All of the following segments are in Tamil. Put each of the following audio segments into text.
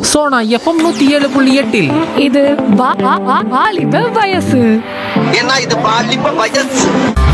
சோனா எஃப்எம் நூத்தி ஏழு புள்ளி எட்டில் இது வா- வா- வா- வாலிப வயசு ஏன்னா இது பாலிப்ப வயசு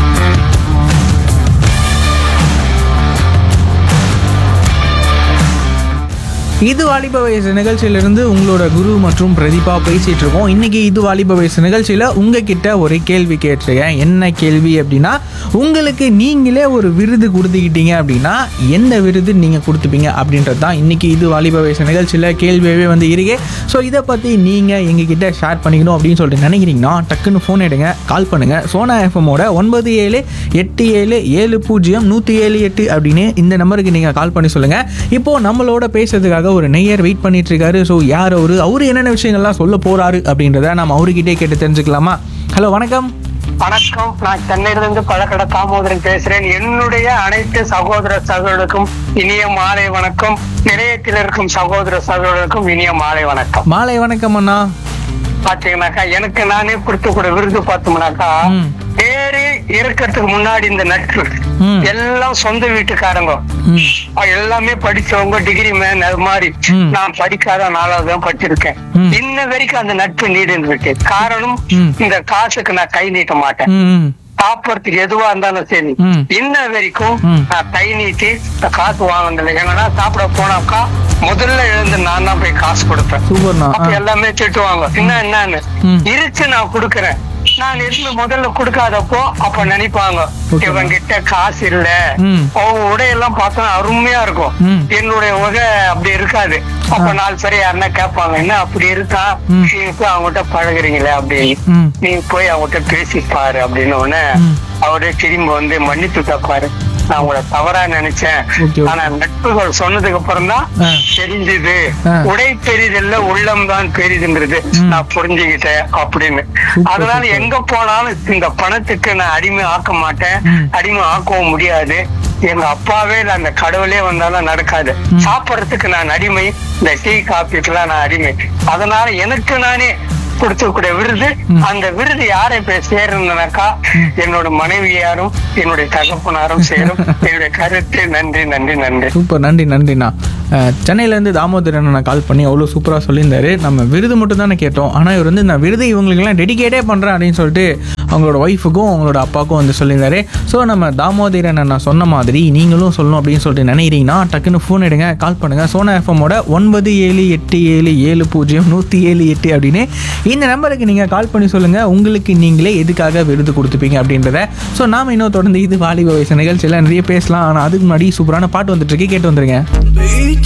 இது வாலிப வயசு நிகழ்ச்சியிலிருந்து உங்களோட குரு மற்றும் பிரதீபா பேசிட்டு இருக்கோம் இன்னைக்கு இது வாலிப வயசு நிகழ்ச்சியில் உங்ககிட்ட ஒரு கேள்வி கேட்டிருக்கேன் என்ன கேள்வி அப்படின்னா உங்களுக்கு நீங்களே ஒரு விருது கொடுத்துக்கிட்டீங்க அப்படின்னா எந்த விருது நீங்கள் கொடுத்துப்பீங்க அப்படின்றது தான் இன்னைக்கு இது வாலிப வயசு நிகழ்ச்சியில் கேள்வியாகவே வந்து இருக்கு ஸோ இதை பற்றி நீங்கள் எங்ககிட்ட ஷேர் பண்ணிக்கணும் அப்படின்னு சொல்லிட்டு நினைக்கிறீங்கன்னா டக்குன்னு ஃபோன் எடுங்க கால் பண்ணுங்கள் சோனா எஃப்எம்மோட ஒன்பது ஏழு எட்டு ஏழு ஏழு பூஜ்ஜியம் நூற்றி ஏழு எட்டு அப்படின்னு இந்த நம்பருக்கு நீங்கள் கால் பண்ணி சொல்லுங்கள் இப்போது நம்மளோட பேசுறதுக்காக ஒரு நெய்யர் வெயிட் பண்ணிட்டு இருக்காரு ஸோ யார் அவரு அவர் என்னென்ன விஷயங்கள்லாம் சொல்ல போறாரு அப்படின்றத நம்ம அவர்கிட்டே கேட்டு தெரிஞ்சுக்கலாமா ஹலோ வணக்கம் வணக்கம் நான் சென்னையிலிருந்து பழக்கடை தாமோதரன் பேசுறேன் என்னுடைய அனைத்து சகோதர சகோதரருக்கும் இனிய மாலை வணக்கம் நிலையத்தில் இருக்கும் சகோதர சகோதரருக்கும் இனிய மாலை வணக்கம் மாலை வணக்கம் அண்ணா பாத்தீங்கன்னாக்கா எனக்கு நானே கொடுத்து கூட விருது பார்த்தோம்னாக்கா ம். பேரு இருக்கிறதுக்கு முன்னாடி இந்த நட்பு ம். எல்லாம் சொந்த வீட்டுக்காரங்க ம் அஹ் எல்லாமே படிச்சவங்க டிகிரி மேன் அது மாதிரி ம். நான் படிக்காத நாளாவது தான் படிச்சிருக்கேன் ம். இன்ன வரைக்கும் அந்த நட்பு நீடின்னு இருக்கு காரணம் ம். இந்த காசுக்கு நான் கை நீட்ட மாட்டேன் ம் ம் சாப்பிடறதுக்கு எதுவா இருந்தாலும் சரி ம். இன்ன வரைக்கும் ம். நான் கை நீட்டி இந்த காசு வாங்கினதில்லை ஏன்னா சாப்பிட போனாக்கா முதல்ல எழுந்து நான் தான் போய் காசு கொடுப்பேன் சூப்பர்ண்ணா அப்ப ஆ. எல்லாமே திட்டுவாங்க என்ன என்னன்னு ம். இருக்கு நான் கொடுக்கறேன் நான் எதுவுமே முதல்ல கொடுக்காதப்போ அப்ப நினைப்பாங்க Okay. இவன் கிட்ட காசு இல்ல ம். அவங்க உடையெல்லாம் பார்த்தா அருமையா இருக்கும் ம். என்னுடைய உகை அப்படி இருக்காது அப்ப நாலு பேர் யாருன்னா கேட்பாங்க என்ன அப்படி இருக்கா ம். நீங்க போய் அவங்ககிட்ட பழகுறீங்களே அப்படின்னு ம் நீ போய் அவங்ககிட்ட பேசி பாரு அப்படின்னு உடனே ம். அவரே திரும்பி வந்து மன்னித்து பாரு நான் உங்களை தவறா நினைச்சேன் Okay, okay. ஆனா நட்புகள் சொன்னதுக்கு அப்புறம் தான் ஆ. தெரிஞ்சது ஆ. உடை பெரிதல்ல உள்ளம் தான் பெரிதுன்றது ம். நான் புரிஞ்சுக்கிட்டேன் அப்படின்னு Super, அதனால super. எங்க போனாலும் இந்த பணத்துக்கு நான் அடிமை ஆக்க மாட்டேன் ம். அடிமை ஆக்கவும் முடியாது எங்க அப்பாவே இல்ல அந்த கடவுளே வந்தாலும் நடக்காது ம். சாப்பிடறதுக்கு நான் அடிமை இந்த டீ காப்பிக்கெல்லாம் நான் அடிமை அதனால எனக்கு நானே கொடுத்துக்கூடிய விருது ம். அந்த விருது யாரை போய் சேருனாக்கா என்னோட மனைவியாரும் என்னுடைய தகப்பனாரும் சேரும் என்னுடைய கருத்து நன்றி நன்றி நன்றி சூப்பர் நன்றி நன்றிண்ணா அஹ், சென்னையிலேருந்து தாமோதரன் நான் கால் பண்ணி அவ்வளோ சூப்பராக சொல்லியிருந்தாரு நம்ம விருது மட்டும் தானே கேட்டோம் ஆனால் இவர் வந்து நான் விருது இவங்களுக்கெல்லாம் டெடிகேட்டே பண்ணுறேன் அப்படின்னு சொல்லிட்டு அவங்களோட ஒய்ஃபுக்கும் அவங்களோட அப்பாவுக்கும் வந்து சொல்லியிருந்தாரு ஸோ நம்ம தாமோதரன் நான் சொன்ன மாதிரி நீங்களும் சொல்லணும் அப்படின்னு சொல்லிட்டு நினைக்கிறீங்கன்னா டக்குன்னு ஃபோன் எடுங்க கால் பண்ணுங்கள் சோனா எஃப்எம்மோட ஒன்பது ஏழு எட்டு ஏழு ஏழு பூஜ்ஜியம் நூற்றி ஏழு எட்டு அப்படின்னு இந்த நம்பருக்கு நீங்கள் கால் பண்ணி சொல்லுங்கள் உங்களுக்கு நீங்களே எதுக்காக விருது கொடுத்துப்பீங்க அப்படின்றத ஸோ நாம் இன்னும் தொடர்ந்து இது வாலிப வயசு நிகழ்ச்சியில் நிறைய பேசலாம் ஆனால் அதுக்கு முன்னாடி சூப்பரான பாட்டு வந்துட்டு இருக்கு கேட்டு வந்துருங்க Beat